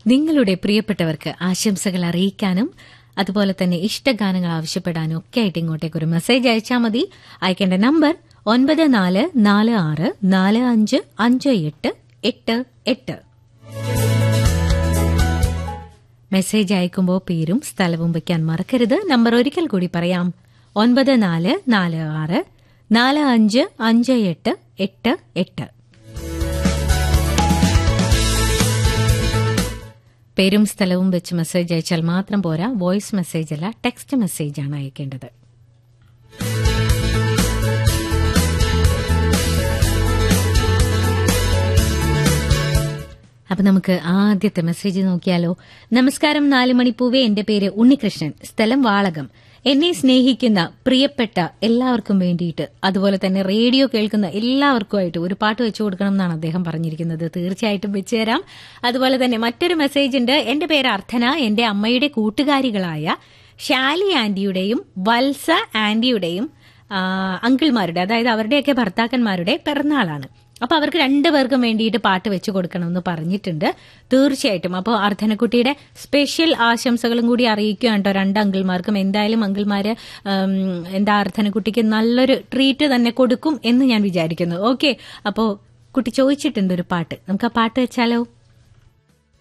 നിങ്ങളുടെ പ്രിയപ്പെട്ടവർക്ക് ആശംസകൾ അറിയിക്കാനും അതുപോലെ തന്നെ ഇഷ്ടഗാനങ്ങൾ ആവശ്യപ്പെടാനും ഒക്കെ ആയിട്ട് ഇങ്ങോട്ടേക്ക് ഒരു മെസ്സേജ് അയച്ചാൽ മതി അയക്കേണ്ട നമ്പർ ഒൻപത് നാല് നാല് ആറ് നാല് അഞ്ച് അഞ്ച് എട്ട് എട്ട് എട്ട് മെസ്സേജ് അയക്കുമ്പോൾ പേരും സ്ഥലവും വയ്ക്കാൻ മറക്കരുത് നമ്പർ ഒരിക്കൽ കൂടി പറയാം ഒൻപത് നാല് നാല് ആറ് നാല് അഞ്ച് അഞ്ച് എട്ട് എട്ട് എട്ട് പേരും സ്ഥലവും വെച്ച് മെസ്സേജ് അയച്ചാൽ മാത്രം പോരാ വോയിസ് മെസ്സേജ് അല്ല ടെക്സ്റ്റ് മെസ്സേജാണ് അയക്കേണ്ടത് അപ്പൊ നമുക്ക് ആദ്യത്തെ മെസ്സേജ് നോക്കിയാലോ നമസ്കാരം നാല് മണിപ്പൂവേ എന്റെ പേര് ഉണ്ണികൃഷ്ണൻ സ്ഥലം വാളകം എന്നെ സ്നേഹിക്കുന്ന പ്രിയപ്പെട്ട എല്ലാവർക്കും വേണ്ടിയിട്ട് അതുപോലെ തന്നെ റേഡിയോ കേൾക്കുന്ന എല്ലാവർക്കുമായിട്ട് ഒരു പാട്ട് വെച്ചു കൊടുക്കണം എന്നാണ് അദ്ദേഹം പറഞ്ഞിരിക്കുന്നത് തീർച്ചയായിട്ടും വെച്ചു തരാം അതുപോലെ തന്നെ മറ്റൊരു മെസ്സേജ് ഉണ്ട് എന്റെ പേര് അർത്ഥന എന്റെ അമ്മയുടെ കൂട്ടുകാരികളായ ഷാലി ആന്റിയുടെയും വത്സ ആന്റിയുടെയും ആ, അങ്കിൾമാരുടെ അതായത് അവരുടെയൊക്കെ ഭർത്താക്കന്മാരുടെ പിറന്നാളാണ് അപ്പൊ അവർക്ക് രണ്ടുപേർക്കും വേണ്ടിയിട്ട് പാട്ട് വെച്ച് കൊടുക്കണമെന്ന് പറഞ്ഞിട്ടുണ്ട് തീർച്ചയായിട്ടും അപ്പോൾ അർദ്ധനക്കുട്ടിയുടെ സ്പെഷ്യൽ ആശംസകളും കൂടി അറിയിക്കുകയാണ് കേട്ടോ രണ്ട് അങ്കിൾമാർക്കും എന്തായാലും അങ്കിൾമാര് ഉം, എന്താ അർദ്ധനക്കുട്ടിക്ക് നല്ലൊരു ട്രീറ്റ് തന്നെ കൊടുക്കും എന്ന് ഞാൻ വിചാരിക്കുന്നു ഓക്കെ അപ്പോൾ കുട്ടി ചോദിച്ചിട്ടുണ്ട് ഒരു പാട്ട് നമുക്ക് ആ പാട്ട് വെച്ചാലോ